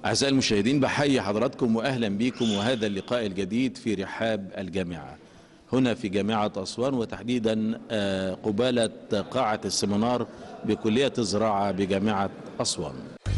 أعزائي المشاهدين بحيي حضراتكم وأهلا بكم وهذا اللقاء الجديد في رحاب الجامعة هنا في جامعة أسوان وتحديدا آه، قبالة قاعة السمينار بكلية الزراعة بجامعة أسوان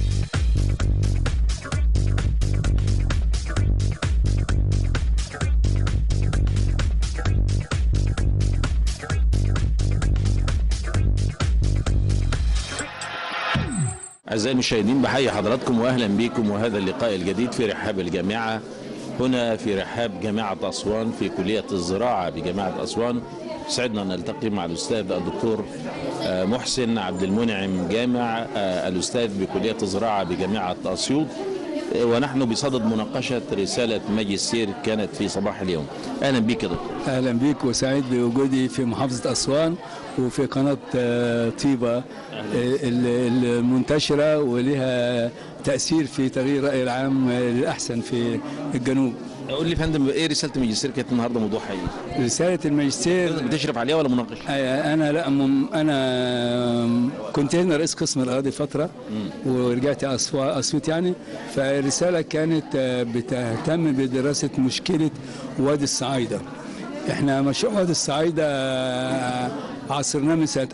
أعزائي المشاهدين بحيي حضراتكم وأهلا بكم وهذا اللقاء الجديد في رحاب الجامعة هنا في رحاب جامعة أسوان في كلية الزراعة بجامعة أسوان سعدنا أن نلتقي مع الأستاذ الدكتور آه، محسن عبد المنعم جامع آه، الأستاذ بكلية الزراعة بجامعة أسيوط آه، ونحن بصدد مناقشة رسالة ماجستير كانت في صباح اليوم أهلا بك يا دكتور اهلا بيك وسعيد بوجودي في محافظه اسوان وفي قناه آه، طيبه آه، ال- المنتشره ولها تاثير في تغيير الراي العام آه، للاحسن في الجنوب قول لي يا فندم إيه رسالة الماجستير كانت النهاردة موضوعها إيه؟ رساله الماجستير بتشرف عليها ولا مناقشة؟ آه، انا لا مم انا كنت هنا رئيس قسم الاراضي فتره ورجعت أسوا- اسيوط يعني فالرساله كانت آه، بتهتم بدراسه مشكله وادي الصعايده احنا مشروع وادي الصعايده آه، عاصرناه من سنه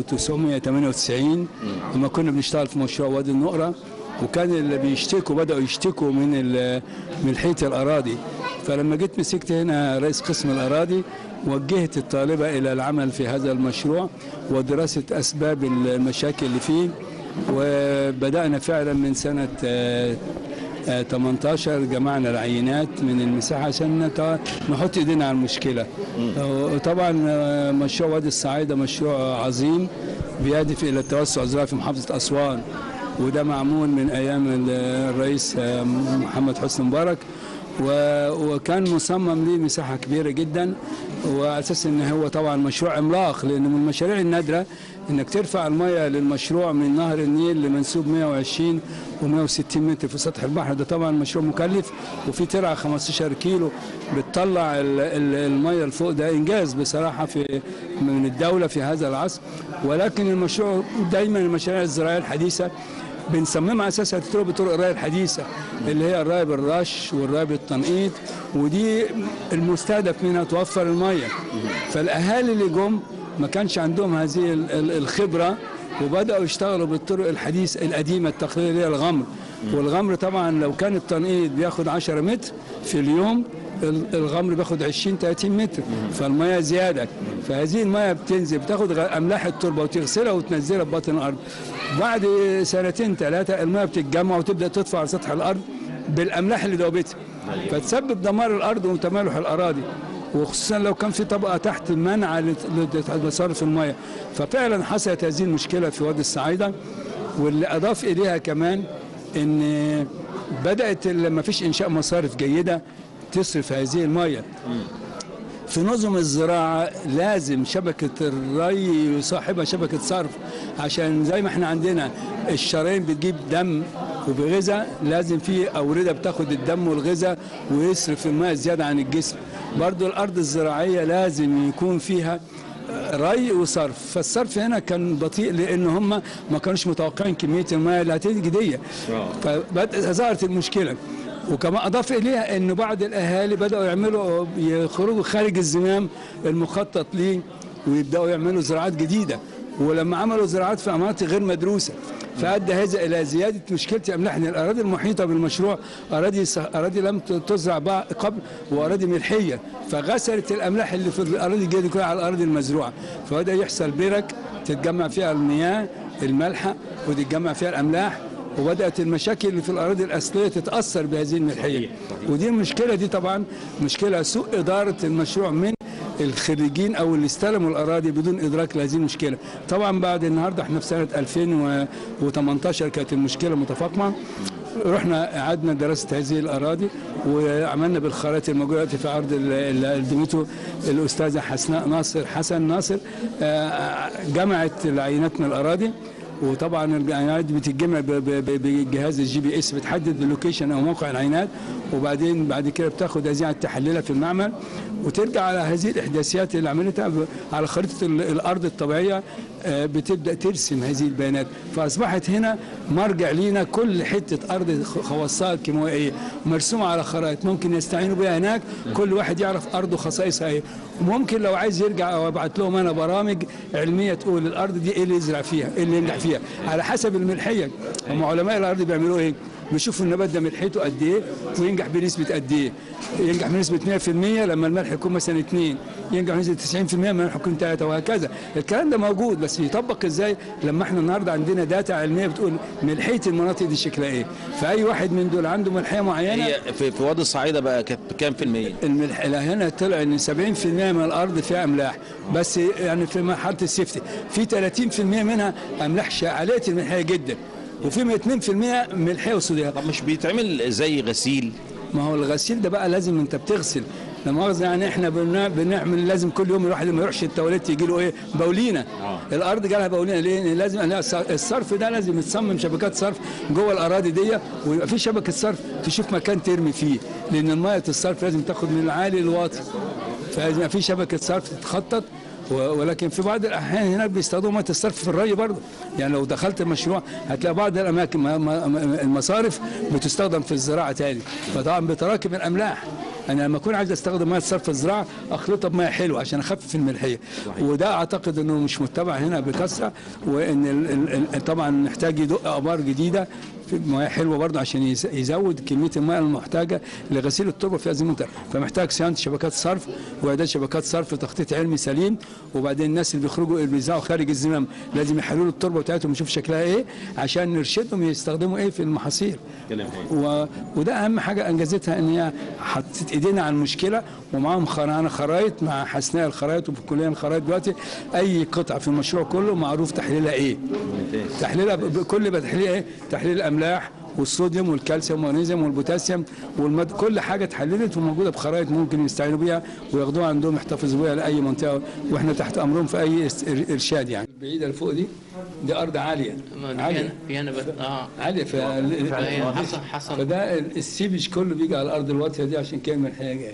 1998 لما كنا بنشتغل في مشروع وادي النقره وكان اللي بيشتكوا بداوا يشتكوا من ال- من حيط الاراضي فلما جيت مسكت هنا رئيس قسم الاراضي وجهت الطالبه الى العمل في هذا المشروع ودراسه اسباب المشاكل اللي فيه وبدانا فعلا من سنه آه، آه، 18 جمعنا العينات من المساحه عشان نت- نحط ايدينا على المشكله وطبعا آه، مشروع وادي الصعايده مشروع عظيم بيهدف الى التوسع الزراعي في محافظه اسوان وده معمول من ايام ال- الرئيس آه، محمد حسني مبارك و- وكان مصمم ليه مساحه كبيره جدا وعلى اساس ان هو طبعا مشروع عملاق لانه من المشاريع النادره انك ترفع الميه للمشروع من نهر النيل لمنسوب 120 و160 متر في سطح البحر ده طبعا مشروع مكلف وفي ترعه 15 كيلو بتطلع ال- ال- الميه لفوق ده انجاز بصراحه في من الدوله في هذا العصر ولكن المشروع دايما المشاريع الزراعيه الحديثه بنصممها على اساس هتطلع بطرق الري الحديثه اللي هي الري بالرش والري بالتنقيط ودي المستهدف منها توفر الميه فالاهالي اللي جم ما كانش عندهم هذه ال- ال- الخبره وبداوا يشتغلوا بالطرق الحديثه القديمه التقليديه اللي هي الغمر والغمر طبعا لو كان التنقيط بياخد 10 متر في اليوم ال- الغمر بياخد 20 30 متر فالميه زياده فهذه الميه بتنزل بتاخد غ- املاح التربه وتغسلها وتنزلها ببطن الارض بعد سنتين ثلاثه الميه بتتجمع وتبدا تطفى على سطح الارض بالاملاح اللي دوبتها فتسبب دمار الارض وتمالح الاراضي وخصوصا لو كان في طبقه تحت منع لتصرف الميه ففعلا حصلت هذه المشكله في وادي الصعايده واللي اضاف اليها كمان ان بدات لما فيش انشاء مصارف جيده تصرف هذه الميه في نظم الزراعة لازم شبكة الري يصاحبها شبكة صرف عشان زي ما احنا عندنا الشرايين بتجيب دم وبغذاء لازم في أوردة بتاخد الدم والغذاء ويصرف الماء زيادة عن الجسم برضو الأرض الزراعية لازم يكون فيها ري وصرف فالصرف هنا كان بطيء لان هم ما كانوش متوقعين كميه المياه اللي هتيجي دي فظهرت المشكله وكما اضاف اليها ان بعض الاهالي بداوا يعملوا يخرجوا خارج الزمام المخطط ليه ويبداوا يعملوا زراعات جديده ولما عملوا زراعات في مناطق غير مدروسه فادى هذا الى زياده مشكله املاح إن الاراضي المحيطه بالمشروع اراضي ص- اراضي لم ت- تزرع بع- قبل واراضي ملحيه فغسلت الاملاح اللي في الاراضي الجديده كلها على الاراضي المزروعه فبدا يحصل برك تتجمع فيها المياه المالحه وتتجمع فيها الاملاح وبدات المشاكل اللي في الاراضي الاصليه تتاثر بهذه الملحيه ودي المشكله دي طبعا مشكله سوء اداره المشروع من الخريجين او اللي استلموا الاراضي بدون ادراك لهذه المشكله طبعا بعد النهارده احنا في سنه 2018 كانت المشكله متفاقمه رحنا اعدنا دراسه هذه الاراضي وعملنا بالخرائط الموجوده دلوقتي في عرض ال- اللي قدمته الاستاذه حسناء ناصر حسن ناصر آه، جمعت العينات من الاراضي وطبعا العينات دي بتتجمع ب- ب- ب- بجهاز الجي بي اس بتحدد اللوكيشن او موقع العينات وبعدين بعد كده بتاخد هذه تحللها في المعمل وترجع على هذه الاحداثيات اللي عملتها ب- على خريطه ال- الارض الطبيعيه آه، بتبدا ترسم هذه البيانات فاصبحت هنا مرجع لينا كل حته ارض خ- خواصها الكيميائيه مرسومه على خرائط ممكن يستعينوا بها هناك كل واحد يعرف ارضه خصائصها ايه وممكن لو عايز يرجع او ابعت لهم انا برامج علميه تقول الارض دي ايه اللي يزرع فيها ايه اللي ينجح فيها على حسب الملحيه هم علماء الارض بيعملوا ايه بيشوفوا النبات ده ملحيته قد ايه وينجح بنسبه قد ايه ينجح بنسبه 100% لما الملح يكون مثلا 2 ينجح بنسبه 90% لما الملح يكون 3 وهكذا الكلام ده موجود بس يطبق ازاي لما احنا النهارده عندنا داتا علميه بتقول ملحيه المناطق دي شكلها ايه فاي واحد من دول عنده ملحيه معينه هي في, في وادي الصعيده بقى كانت بكام في المية؟ الملح هنا طلع ان 70% من الارض فيها املاح بس يعني في مرحله السيفتي في 30% منها املاح شا- عاليه الملحيه جدا وفي 2% ملحيه وصوديه طب مش بيتعمل زي غسيل ما هو الغسيل ده بقى لازم انت بتغسل لا مؤاخذة يعني احنا بنع- بنعمل لازم كل يوم الواحد ما يروحش التواليت يجي له ايه بولينه آه. الارض جالها بولينه ليه؟ لأن لازم لا، الص- الصرف ده لازم يتصمم شبكات صرف جوه الاراضي دي ويبقى في شبكه صرف تشوف مكان ترمي فيه لان الميه الصرف لازم تاخد من العالي للواطي فلازم يبقى في شبكه صرف تتخطط و- ولكن في بعض الاحيان هناك بيستخدموا ميه الصرف في الري برضه يعني لو دخلت المشروع هتلاقي بعض الاماكن ما- ما- ما- المصارف بتستخدم في الزراعه تاني فطبعا بتراكم الاملاح انا لما اكون عايز استخدم ميه الصرف في الزراعه اخلطها بميه حلوه عشان اخفف الملحيه وده اعتقد انه مش متبع هنا بكثره وان ال- ال- ال- طبعا محتاج يدق ابار جديده في ميه حلوه برضه عشان يز- يزود كميه الميه المحتاجه لغسيل التربه في هذه المنطقه فمحتاج صيانه شبكات صرف واعداد شبكات صرف تخطيط علمي سليم وبعدين الناس اللي بيخرجوا اللي بيزرعوا خارج الزمام لازم يحللوا التربه بتاعتهم يشوفوا شكلها ايه عشان نرشدهم يستخدموا ايه في المحاصيل كلام و... وده اهم حاجه انجزتها ان هي حطت ايدينا على المشكله ومعاهم خرائط خرايط مع حسناء الخرايط وفي كليه الخرايط دلوقتي اي قطعه في المشروع كله معروف تحليلها ايه ممتاز تحليلها ب- ب- كل ما تحليلها ايه تحليل الاملاح والصوديوم والكالسيوم والمغنيسيوم والبوتاسيوم والمد كل حاجه اتحللت وموجوده بخرائط ممكن يستعينوا بيها وياخدوها عندهم يحتفظوا بيها لاي منطقه واحنا تحت امرهم في اي است- ارشاد يعني بعيده لفوق دي دي ارض عاليه في عاليه هنا في هنا بس اه عاليه ف فهي حصل حصل فده السيبج كله بيجي على الارض الواطيه دي عشان كده الملحيه جايه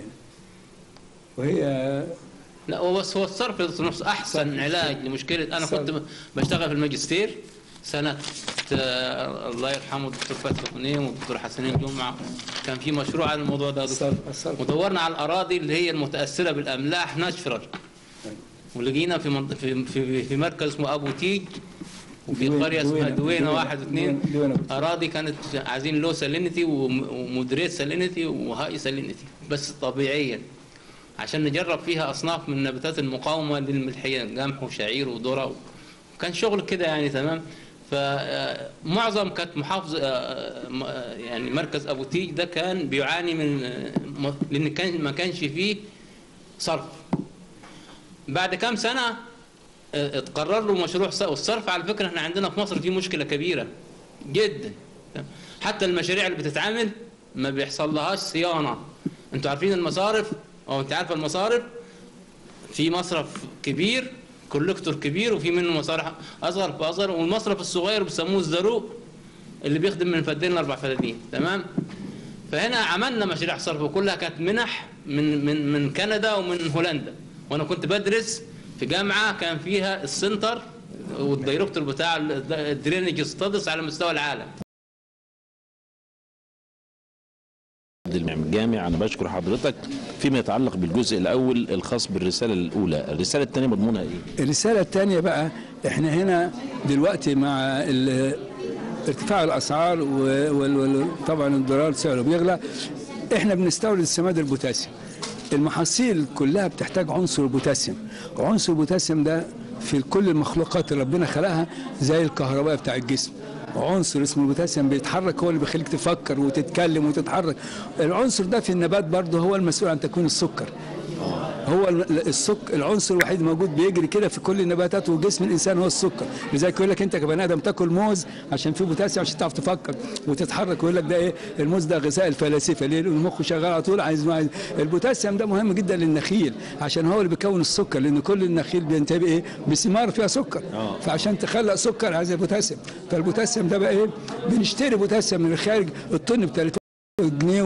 وهي لا هو بس هو الصرف نفسه احسن علاج لمشكله انا صرف. كنت بشتغل في الماجستير سنه آه الله يرحمه الدكتور فتحي غنيم والدكتور حسنين جمعه كان في مشروع على الموضوع ده دكتور. الصرف الصرف ودورنا على الاراضي اللي هي المتاثره بالاملاح نشرا ولقينا في منط- في في, في مركز اسمه ابو تيج وفي دوينة- قريه اسمها دوينة- دوينه دوينة- واحد واثنين دوينة- دوينة. اراضي كانت عايزين لو سالينيتي ومودريت سالينيتي وهاي سالينيتي بس طبيعيا عشان نجرب فيها اصناف من النباتات المقاومه للملحيه قمح وشعير وذره كان شغل كده يعني تمام فمعظم كانت محافظه آه، م- آه، يعني مركز ابو تيج ده كان بيعاني من آه، م- لان كان ما كانش فيه صرف بعد كام سنه آه، اتقرر له مشروع ص- والصرف على فكره احنا عندنا في مصر دي مشكله كبيره جدا حتى المشاريع اللي بتتعمل ما بيحصل لهاش صيانه انتوا عارفين المصارف او انت عارف المصارف في مصرف كبير كولكتور كبير وفي منه مصارف اصغر فاصغر والمصرف الصغير بيسموه الزروق اللي بيخدم من فدين لاربع فدادين تمام فهنا عملنا مشاريع صرف وكلها كانت منح من من من كندا ومن هولندا وانا كنت بدرس في جامعه كان فيها السنتر والدايركتور بتاع الدرينج ستادس على مستوى العالم عبد المنعم الجامع انا بشكر حضرتك فيما يتعلق بالجزء الاول الخاص بالرساله الاولى الرساله الثانيه مضمونها ايه الرسالة الثانية بقى احنا هنا دلوقتي مع ال- ارتفاع الأسعار وطبعا الدولار سعره بيغلى احنا بنستورد السماد البوتاسيوم المحاصيل كلها بتحتاج عنصر البوتاسيوم وعنصر البوتاسيوم ده في كل المخلوقات اللي ربنا خلقها زي الكهرباء بتاع الجسم عنصر اسمه البوتاسيوم بيتحرك هو اللي بيخليك تفكر وتتكلم وتتحرك العنصر ده في النبات برضه هو المسؤول عن تكوين السكر هو ال- السك العنصر الوحيد الموجود بيجري كده في كل النباتات وجسم الانسان هو السكر لذلك يقول لك انت كبني ادم تاكل موز عشان فيه بوتاسيوم عشان تعرف تفكر وتتحرك ويقول لك ده ايه الموز ده غذاء الفلاسفه ليه لأن المخ شغال على طول عايز عايز البوتاسيوم ده مهم جدا للنخيل عشان هو اللي بيكون السكر لان كل النخيل بينتهي بايه بثمار فيها سكر آه. فعشان تخلق سكر عايز البوتاسيوم فالبوتاسيوم ده بقى ايه بنشتري بوتاسيوم من الخارج الطن ب 30 جنيه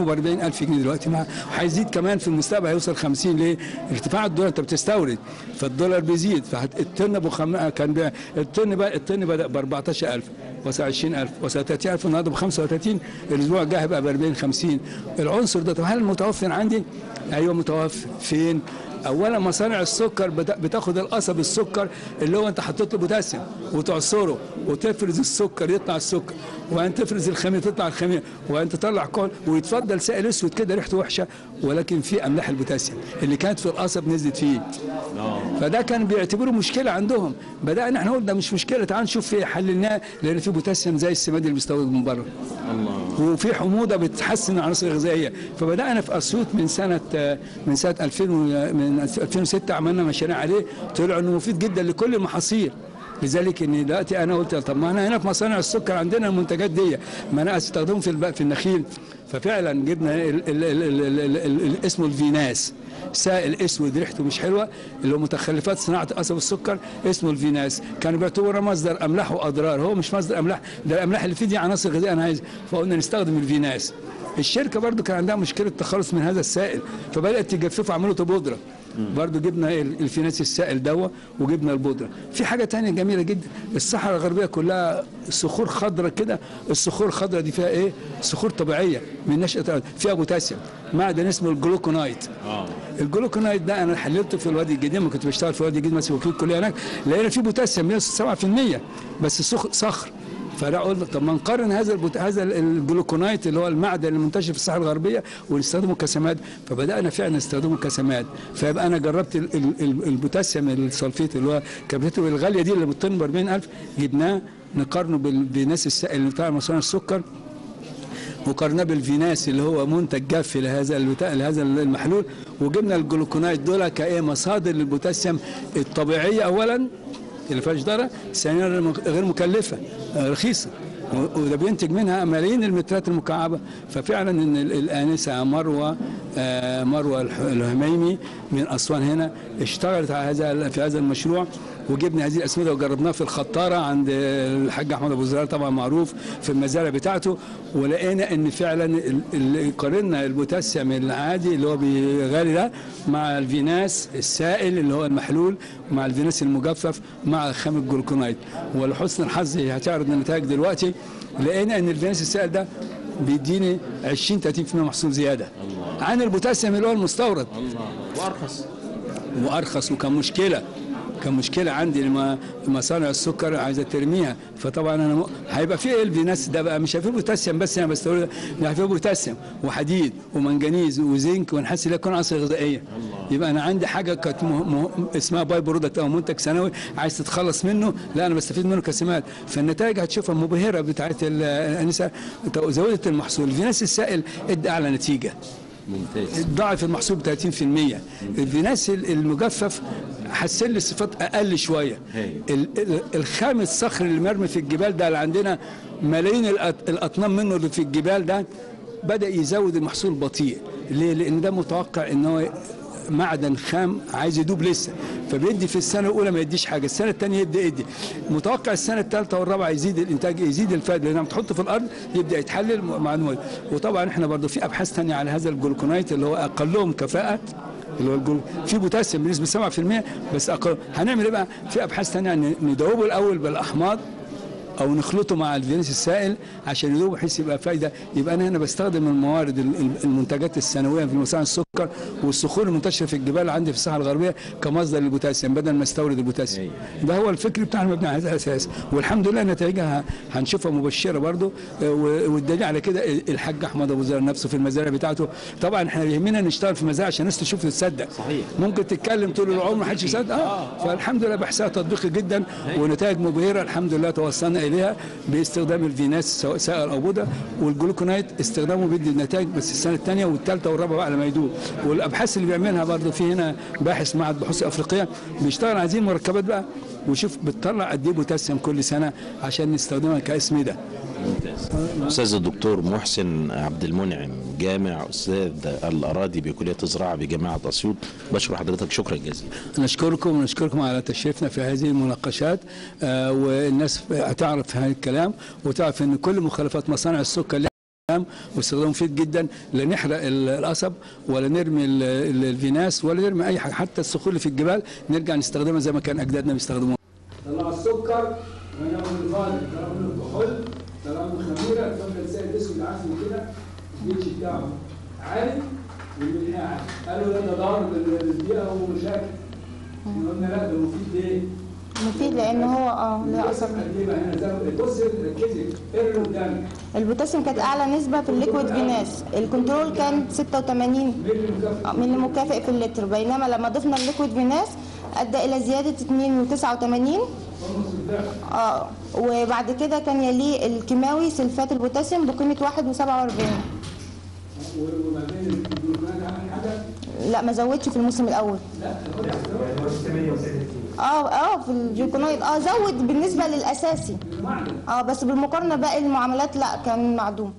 ب 40000 جنيه دلوقتي مع هيزيد كمان في المستقبل هيوصل 50 ليه؟ ارتفاع الدولار انت بتستورد فالدولار بيزيد فالطن ابو خم... كان بي... الطن بقى الطن بدا ب 14000 وصل 20000 وصل 30000 النهارده ب 35 الاسبوع الجاي هيبقى ب 40 50 العنصر ده طب هل متوفر عندي؟ ايوه متوفر فين؟ اولا مصانع السكر بتا- بتاخد القصب السكر اللي هو انت حطيت له بوتاسيوم وتعصره وتفرز السكر يطلع السكر وبعدين تفرز الخميره تطلع الخميره وبعدين تطلع كحول ويتفضل سائل اسود كده ريحته وحشه ولكن في املاح البوتاسيوم اللي كانت في القصب نزلت فيه فده كان بيعتبروه مشكله عندهم بدانا احنا نقول ده مش مشكله تعال نشوف في حللناه لان في بوتاسيوم زي السماد اللي بيستورد من بره وفي حموضه بتحسن العناصر الغذائيه فبدانا في اسيوط من سنه من سنه 2000 و- من 2006 عملنا مشاريع عليه طلع انه مفيد جدا لكل المحاصيل لذلك ان دلوقتي انا قلت طب ما احنا هنا في مصانع السكر عندنا المنتجات دي ما انا استخدمهم في الب- في النخيل ففعلا جبنا ال ال ال ال ال ال ال اسمه الفيناس سائل اسود ريحته مش حلوه اللي هو متخلفات صناعه قصب السكر اسمه الفيناس كانوا بيعتبروه مصدر املاح واضرار هو مش مصدر املاح ده الاملاح اللي فيه دي عناصر غذائيه انا عايز فقلنا نستخدم الفيناس الشركه برضو كان عندها مشكله تخلص من هذا السائل فبدات تجففه عملوا بودره برضو جبنا ال- الفيناس السائل دوا وجبنا البودره في حاجه تانية جميله جدا الصحراء الغربيه كلها صخور خضراء كده الصخور الخضراء دي فيها ايه صخور طبيعيه من نشأة الأرض. فيها بوتاسيوم معدن اسمه الجلوكونايت الجلوكونايت ده انا حللته في الوادي الجديد ما كنت بشتغل في الوادي الجديد مثلا وكيل الكليه هناك لقينا فيه بوتاسيوم 7% بس صخ- صخر فانا قلنا طب ما نقارن هذا البوت... هذا ال- الجلوكونايت اللي هو المعدن المنتشر في الصحراء الغربيه ونستخدمه كسماد فبدانا فعلا نستخدمه كسماد فيبقى انا جربت ال... ال... ال- البوتاسيوم السلفيت اللي هو كبريته الغاليه دي اللي بالطن ب 40000 جبناه نقارنه بال... بناس السائل بتاع مصانع السكر وقارناه بالفيناس اللي هو منتج جاف لهذا البتاع لهذا المحلول وجبنا الجلوكونايت دول كايه مصادر للبوتاسيوم الطبيعيه اولا اللي فيهاش ضرر ثانيا غير مكلفه آه، رخيصه و- وده بينتج منها ملايين المترات المكعبه ففعلا ان ال- الانسه مروه آه، مروه الح- الهميمي من اسوان هنا اشتغلت على هذا في هذا المشروع وجبنا هذه الاسمده وجربناها في الخطاره عند الحاج احمد ابو زرار طبعا معروف في المزارع بتاعته ولقينا ان فعلا ال- ال- قارنا البوتاسيوم العادي اللي هو بغالي ده مع الفيناس السائل اللي هو المحلول مع الفيناس المجفف مع خام الجلوكونايت ولحسن الحظ هتعرض النتائج دلوقتي لقينا ان الفيناس السائل ده بيديني 20 30% محصول زياده عن البوتاسيوم اللي هو المستورد وارخص وارخص وكان مشكله كان مشكله عندي لما مصانع السكر عايزه ترميها فطبعا انا م... هيبقى في الفيناس ده بقى مش هيبقى فيه بوتاسيوم بس انا بستورد ده هيبقى فيه بوتاسيوم وحديد ومنجنيز وزنك ونحس ان يكون عناصر غذائيه يبقى انا عندي حاجه كانت مه... مه... اسمها باي برودكت او منتج سنوي عايز تتخلص منه لا انا بستفيد منه كسمات فالنتائج هتشوفها مبهره بتاعت ال- الانسه زودت المحصول الفيناس السائل ادى اعلى نتيجه ممتاز ضاعف المحصول ب 30% الفيناس المجفف حسن لي صفات اقل شويه هاي. ال- ال- الخام الصخر اللي مرمي في الجبال ده اللي عندنا ملايين الأط- الاطنان منه اللي في الجبال ده بدا يزود المحصول بطيء ليه لان ده متوقع ان هو معدن خام عايز يدوب لسه فبيدي في السنه الاولى ما يديش حاجه السنه الثانيه يبدا يدي متوقع السنه الثالثه والرابعه يزيد الانتاج يزيد الفائده لان لما تحطه في الارض يبدا يتحلل مع المويه وطبعا احنا برضو في ابحاث ثانيه على هذا الجلوكونايت اللي هو اقلهم كفاءه اللي هو الجلو في بوتاسيوم بنسبه 7% بس اقل هنعمل ايه بقى في ابحاث ثانيه ان ندوبه الاول بالاحماض او نخلطه مع الفينس السائل عشان يدوب بحيث يبقى فايده يبقى انا هنا بستخدم الموارد ال- ال- المنتجات السنويه في مصانع السكر والصخور المنتشره في الجبال عندي في الصحراء الغربيه كمصدر للبوتاسيوم بدل ما استورد البوتاسيوم ده هو الفكر بتاعنا مبني على هذا الاساس والحمد لله نتائجها هنشوفها مبشره برضو آه، و- والدليل على كده الحاج احمد ابو زهر نفسه في المزارع بتاعته طبعا احنا يهمنا نشتغل في مزارع عشان الناس تشوف وتصدق صحيح. ممكن تتكلم طول العمر ما حدش يصدق اه فالحمد لله بحثها تطبيقي جدا ونتائج مبهره الحمد لله توصلنا اليها باستخدام الفيناس سواء سائل او بودره والجلوكونايت استخدامه بيدي النتائج بس السنه الثانيه والثالثه والرابعه بقى لما يدوب والابحاث اللي بيعملها برضه في هنا باحث معهد بحوث افريقيه بيشتغل على هذه المركبات بقى ويشوف بتطلع قد ايه بوتاسيوم كل سنه عشان نستخدمها كاسمده ممتاز استاذ الدكتور محسن عبد المنعم جامع استاذ الاراضي بكليه الزراعه بجامعه اسيوط بشكر حضرتك شكرا جزيلا نشكركم ونشكركم على تشريفنا في هذه المناقشات آه والناس هتعرف هذا الكلام وتعرف ان كل مخالفات مصانع السكر لها هام واستخدامه مفيد جدا لا نحرق ال- القصب ولا نرمي ال- ال- الفيناس ولا نرمي اي حاجه حتى الصخور اللي في الجبال نرجع نستخدمها زي ما كان اجدادنا بيستخدموها طلع السكر ونعمل الفاضل طلع منه الكحول طلع منه خميره تفضل سائل اسود عسل كده البيتش بتاعه عالي والملح عالي قالوا لا ده ضار للبيئه ومشاكل قلنا لا ده مفيد ليه؟ مفيد لان هو اه ليه اثر قد ايه بقى هنا زود بص ركزي ايه اللي قدامك البوتاسيوم كانت اعلى نسبه في الليكويد فيناس الكنترول كان 86 مين اللي مكافئ؟ آه، من المكافئ في اللتر بينما لما ضفنا الليكويد فيناس ادى الى زياده 2 و89 اه وبعد كده كان يليه الكيماوي سلفات البوتاسيوم بقيمه 1.47 وبعدين الجلوكونات عمل حاجه لا ما زودش في الموسم الاول اه اه في الجلوكونايد اه زود بالنسبه للاساسي اه بس بالمقارنه باقي المعاملات لا كان معدوم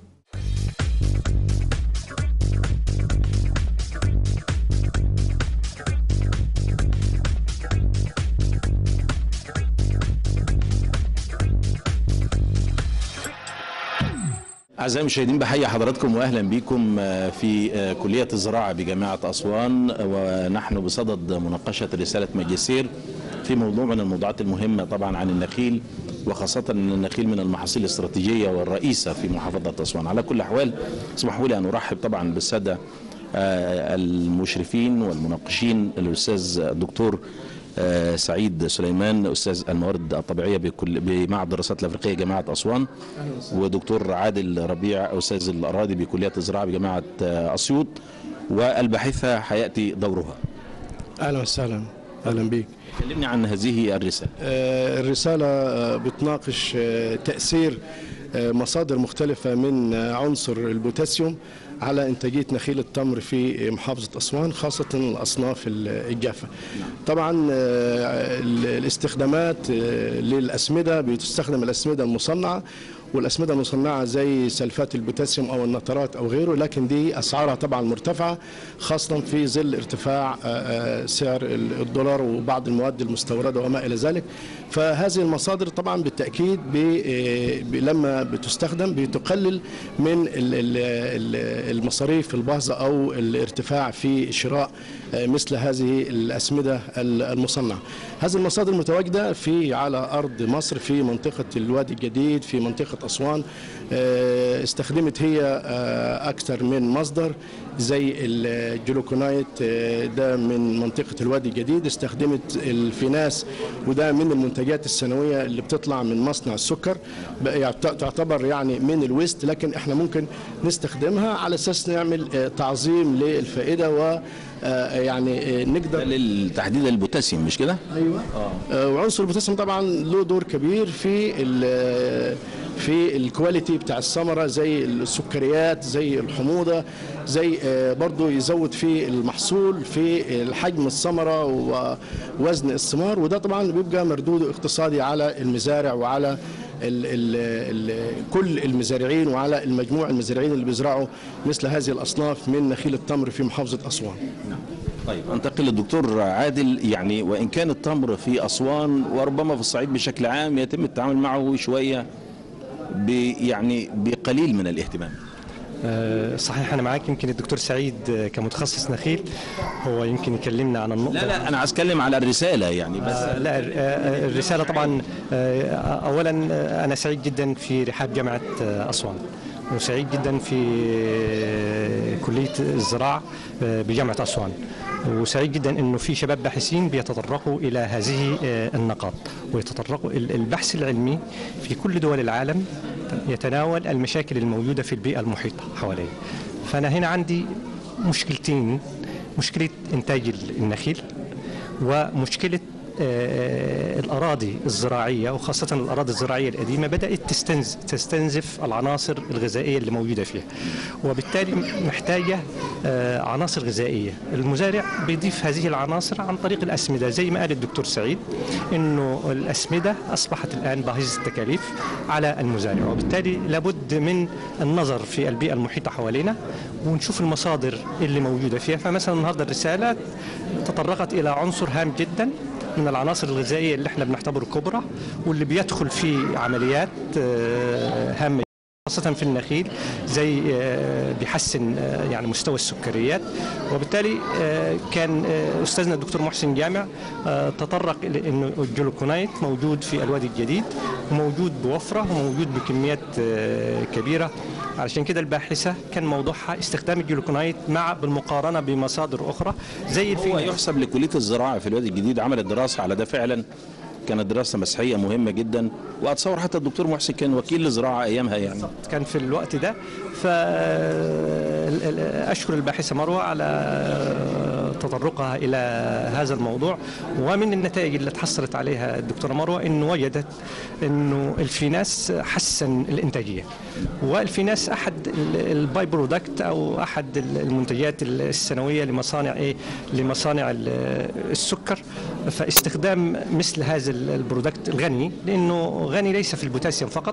أعزائي المشاهدين بحيي حضراتكم وأهلا بكم آه، في آه، كلية الزراعة بجامعة أسوان ونحن بصدد مناقشة رسالة ماجستير في موضوع من الموضوعات المهمة طبعا عن النخيل وخاصة أن النخيل من المحاصيل الاستراتيجية والرئيسة في محافظة أسوان على كل الأحوال اسمحوا لي أن أرحب طبعا بالسادة آه، المشرفين والمناقشين الأستاذ الدكتور آه، سعيد سليمان استاذ الموارد الطبيعيه بكل بمعهد الدراسات الافريقيه جامعه اسوان ودكتور عادل ربيع استاذ الاراضي بكليه الزراعه بجامعه آه، اسيوط والباحثه حياتي دورها اهلا وسهلا اهلا بك كلمني عن هذه الرساله آه، الرساله آه، بتناقش آه، تاثير آه، مصادر مختلفه من آه، عنصر البوتاسيوم على انتاجيه نخيل التمر في محافظه اسوان خاصه الاصناف الجافه. طبعا آه، ال- الاستخدامات آه، للاسمده بتستخدم الاسمده المصنعه والاسمده المصنعه زي سلفات البوتاسيوم او النترات او غيره لكن دي اسعارها طبعا مرتفعه خاصه في ظل ارتفاع آه، آه، سعر ال- الدولار وبعض المواد المستورده وما الى ذلك فهذه المصادر طبعا بالتاكيد ب- آه، ب- لما بتستخدم بتقلل من ال- ال- ال- المصاريف الباهظه او الارتفاع في شراء آه، مثل هذه الاسمده ال- المصنعه. هذه المصادر متواجده في على ارض مصر في منطقه الوادي الجديد في منطقه اسوان آه، استخدمت هي آه، اكثر من مصدر زي الجلوكونايت آه، ده من منطقه الوادي الجديد استخدمت الفيناس وده من المنتجات السنويه اللي بتطلع من مصنع السكر بقى يعت- تعتبر يعني من الويست لكن احنا ممكن نستخدمها على اساس نعمل آه، تعظيم للفائده و آه، يعني آه، نقدر للتحديد البوتاسيوم مش كده؟ ايوه آه، وعنصر البوتاسيوم طبعا له دور كبير في ال- في الكواليتي بتاع الثمره زي السكريات زي الحموضه زي آه، برضو يزود في المحصول في الحجم الثمره ووزن الثمار وده طبعا بيبقى مردوده اقتصادي على المزارع وعلى ال ال ال كل المزارعين وعلى المجموع المزارعين اللي بيزرعوا مثل هذه الاصناف من نخيل التمر في محافظه اسوان. طيب انتقل للدكتور عادل يعني وان كان التمر في اسوان وربما في الصعيد بشكل عام يتم التعامل معه شويه ب يعني بقليل من الاهتمام آه، صحيح انا معاك يمكن الدكتور سعيد آه، كمتخصص نخيل هو يمكن يكلمنا عن النقطه لا لا انا عايز اتكلم على الرساله يعني بس آه، لا الر- آه، الرساله طبعا آه، اولا آه، انا سعيد جدا في رحاب جامعه آه، اسوان وسعيد جدا في آه، كليه الزراعه آه، بجامعه اسوان وسعيد جدا انه في شباب باحثين بيتطرقوا الى هذه آه، النقاط ويتطرقوا ال- البحث العلمي في كل دول العالم يتناول المشاكل الموجوده في البيئه المحيطه حواليه فانا هنا عندي مشكلتين مشكله انتاج النخيل ومشكله آه، الأراضي الزراعية وخاصة الأراضي الزراعية القديمة بدأت تستنز- تستنزف العناصر الغذائية اللي موجودة فيها وبالتالي محتاجة آه، عناصر غذائية المزارع بيضيف هذه العناصر عن طريق الأسمدة زي ما قال الدكتور سعيد أنه الأسمدة أصبحت الآن باهظة التكاليف على المزارع وبالتالي لابد من النظر في البيئة المحيطة حوالينا ونشوف المصادر اللي موجودة فيها فمثلا النهاردة الرسالة تطرقت إلى عنصر هام جدا من العناصر الغذائيه اللي احنا بنعتبره كبرى واللي بيدخل في عمليات آه، هامه خاصة في النخيل زي آه، بيحسن آه، يعني مستوى السكريات وبالتالي آه، كان آه، أستاذنا الدكتور محسن جامع آه، تطرق إلى أنه الجلوكونايت موجود في الوادي الجديد وموجود بوفرة وموجود بكميات آه، كبيرة علشان كده الباحثة كان موضوعها استخدام الجلوكونايت مع بالمقارنة بمصادر أخرى زي هو الفينيل يحسب لكليه الزراعه في الوادي الجديد عملت دراسه على ده فعلا كانت دراسه مسيحيه مهمه جدا واتصور حتى الدكتور محسن كان وكيل الزراعه ايامها يعني كان في الوقت ده فأشكر الباحثة مروة على تطرقها إلى هذا الموضوع ومن النتائج اللي تحصلت عليها الدكتورة مروة أنه وجدت أنه الفيناس حسن الإنتاجية والفيناس أحد ال- الباي برودكت أو أحد المنتجات السنوية لمصانع إيه لمصانع ال- السكر فاستخدام مثل هذا البرودكت الغني لأنه غني ليس في البوتاسيوم فقط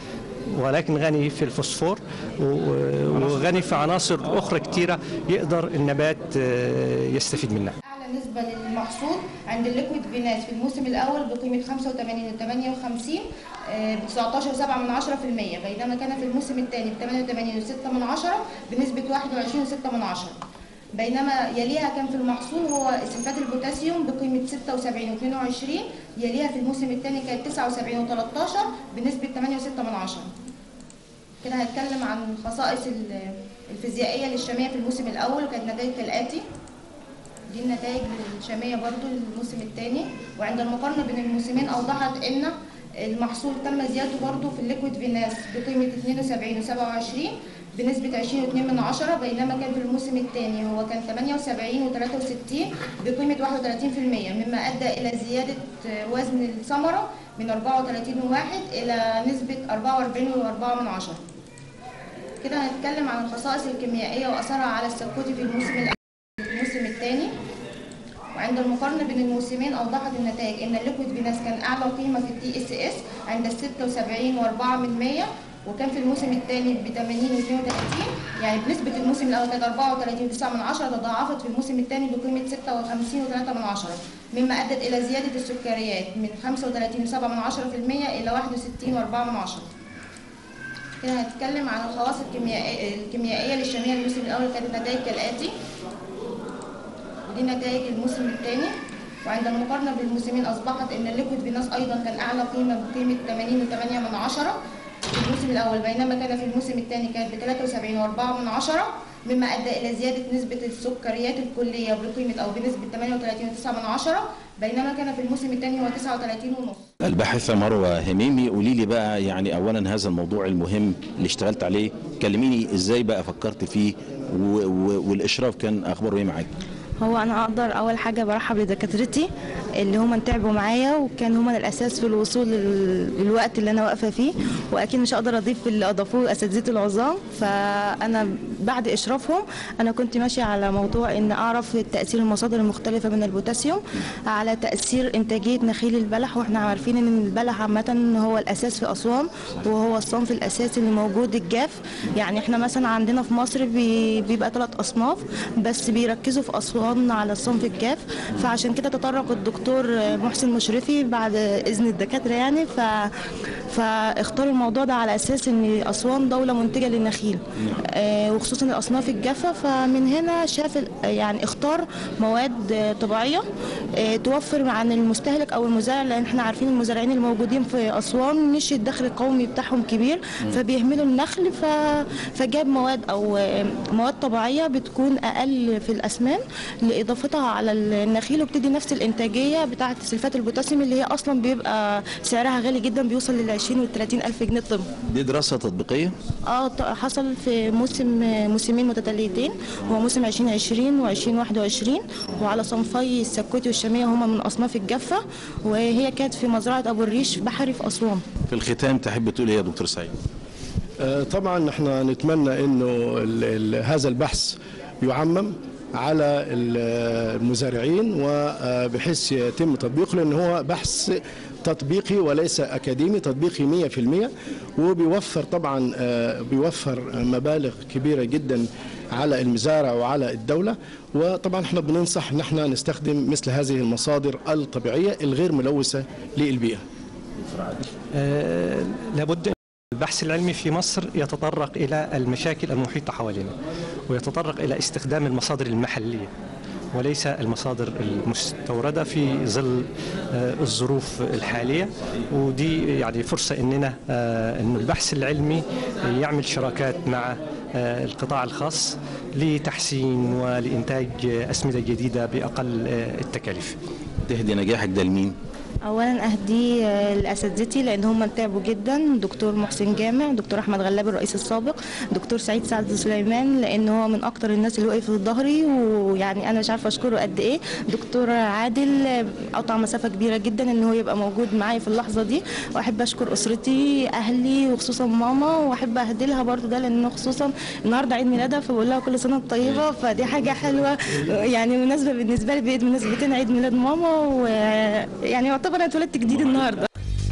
ولكن غني في الفوسفور و- وغني في عناصر أخرى كثيرة يقدر النبات آه، يستفيد منها اعلى نسبه للمحصول عند الليكويد فيناس في الموسم الاول بقيمه 85 و 58 ب 19.7 من 10% بينما كان في الموسم الثاني ب 88 و6 من 10 بنسبه 21 و6 من 10 بينما يليها كان في المحصول هو سلفات البوتاسيوم بقيمه 76 و 22 يليها في الموسم الثاني كانت 79 و 13 بنسبه 8 و6 من 10 كده هنتكلم عن الخصائص ال- الفيزيائيه للشاميه في الموسم الاول وكانت نتائج كالاتي دي النتائج الشامية برضو للموسم الثاني وعند المقارنة بين الموسمين أوضحت أن المحصول تم زيادته برضو في الليكويد فيناس بقيمة 72 و27 بنسبة 20.2 من عشرة بينما كان في الموسم الثاني هو كان 78 و63 بقيمة 31% مما أدى إلى زيادة وزن الثمرة من 34.1 إلى نسبة 44.4 من عشرة كده هنتكلم عن الخصائص الكيميائية وأثرها على السكوتي في الموسم الأول الموسم الثاني وعند المقارنة بين الموسمين أوضحت النتائج أن الليكويد فيناس كان أعلى قيمة في التي اس اس عند 76 و4 من 100 وكان في الموسم الثاني ب 80 و32 يعني بنسبة الموسم الأول كانت 34 و9 من 10 تضاعفت في الموسم الثاني بقيمة 56 و3 من 10 مما أدت إلى زيادة السكريات من 35 و7 من 10% إلى 61 و4 من 10 كده هنتكلم عن الخواص الكيميائية الكيميائية للشامية الموسم الأول كانت نتائج كالآتي ودي نتائج الموسم الثاني وعند المقارنة بالموسمين أصبحت أن الليكويد فيناس أيضا كان أعلى قيمة بقيمة 80.8 من عشرة في الموسم الأول بينما كان في الموسم الثاني كانت ب 73.4 من عشرة مما أدى إلى زيادة نسبة السكريات الكلية بقيمة أو بنسبة 38.9 من عشرة بينما كان في الموسم الثاني هو 39.5 الباحثة مروة هميمي قولي لي بقى يعني أولا هذا الموضوع المهم اللي اشتغلت عليه كلميني إزاي بقى فكرت فيه و... و... والإشراف كان أخباره إيه معاك هو انا اقدر اول حاجه برحب لدكاترتي اللي هم تعبوا معايا وكان هم الاساس في الوصول لل- للوقت اللي انا واقفه فيه واكيد مش هقدر اضيف اللي اضافوه اساتذتي العظام فانا بعد اشرافهم انا كنت ماشيه على موضوع ان اعرف تاثير المصادر المختلفه من البوتاسيوم على تاثير انتاجيه نخيل البلح واحنا عارفين ان البلح عامه هو الاساس في اسوان وهو الصنف الاساسي اللي موجود الجاف يعني احنا مثلا عندنا في مصر بي- بيبقى ثلاث اصناف بس بيركزوا في اسوان على الصنف الجاف فعشان كده تطرق الدكتور محسن مشرفي بعد اذن الدكاتره يعني ف فاختاروا الموضوع ده على اساس ان اسوان دوله منتجه للنخيل آه، وخصوصا الاصناف الجافه فمن هنا شاف ال- يعني اختار مواد آه، طبيعيه آه، توفر عن المستهلك او المزارع لان احنا عارفين المزارعين الموجودين في اسوان مش الدخل القومي بتاعهم كبير فبيهملوا النخل ف... فجاب مواد او آه، مواد طبيعيه بتكون اقل في الاسمان لاضافتها على النخيل وبتدي نفس الانتاجيه بتاعه سلفات البوتاسيوم اللي هي اصلا بيبقى سعرها غالي جدا بيوصل لل 20 وال 30 الف جنيه طن دي دراسة تطبيقية اه ط- حصل في موسم موسمين متتاليتين هو موسم 2020 و2021 وعلى صنفي السكوتي والشاميه هما من اصناف الجافه وهي كانت في مزرعه ابو الريش بحري في اسوان في الختام تحب تقول إيه يا دكتور سعيد آه، طبعا احنا نتمنى انه ال- ال- هذا البحث يعمم على ال- المزارعين وبحيث يتم تطبيقه لان هو بحث تطبيقي وليس اكاديمي تطبيقي 100% وبيوفر طبعا آه، بيوفر مبالغ كبيره جدا على المزارع وعلى الدوله وطبعا احنا بننصح ان احنا نستخدم مثل هذه المصادر الطبيعيه الغير ملوثه للبيئه آه، لابد البحث العلمي في مصر يتطرق إلى المشاكل المحيطة حوالينا ويتطرق إلى استخدام المصادر المحلية وليس المصادر المستوردة في ظل آه، الظروف الحالية ودي يعني فرصة إننا آه، إنه البحث العلمي يعمل شراكات مع آه، القطاع الخاص لتحسين ولإنتاج أسمدة جديدة بأقل آه، التكاليف تهدي نجاحك ده لمين؟ اولا اهدي آه، لاساتذتي لان هم تعبوا جدا دكتور محسن جامع دكتور احمد غلاب الرئيس السابق دكتور سعيد سعد سليمان لان هو من اكتر الناس اللي وقف في ظهري ويعني انا مش عارفه اشكره قد ايه دكتور عادل آه، قطع مسافه كبيره جدا ان هو يبقى موجود معايا في اللحظه دي واحب اشكر اسرتي اهلي وخصوصا ماما واحب اهدي لها برضو ده لانه خصوصا النهارده عيد ميلادها فبقول لها كل سنه وأنت طيبه فدي حاجه حلوه آه، يعني مناسبه بالنسبه لي بقيت مناسبتين عيد ميلاد ماما ويعني يعتبر انا اتولدت جديد النهارده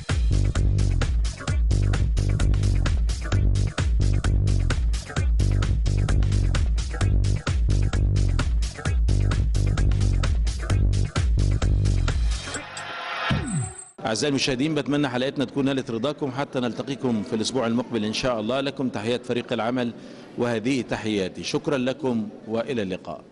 أعزائي المشاهدين بتمنى حلقتنا تكون نالت رضاكم حتى نلتقيكم في الأسبوع المقبل إن شاء الله لكم تحيات فريق العمل وهذه تحياتي شكرا لكم وإلى اللقاء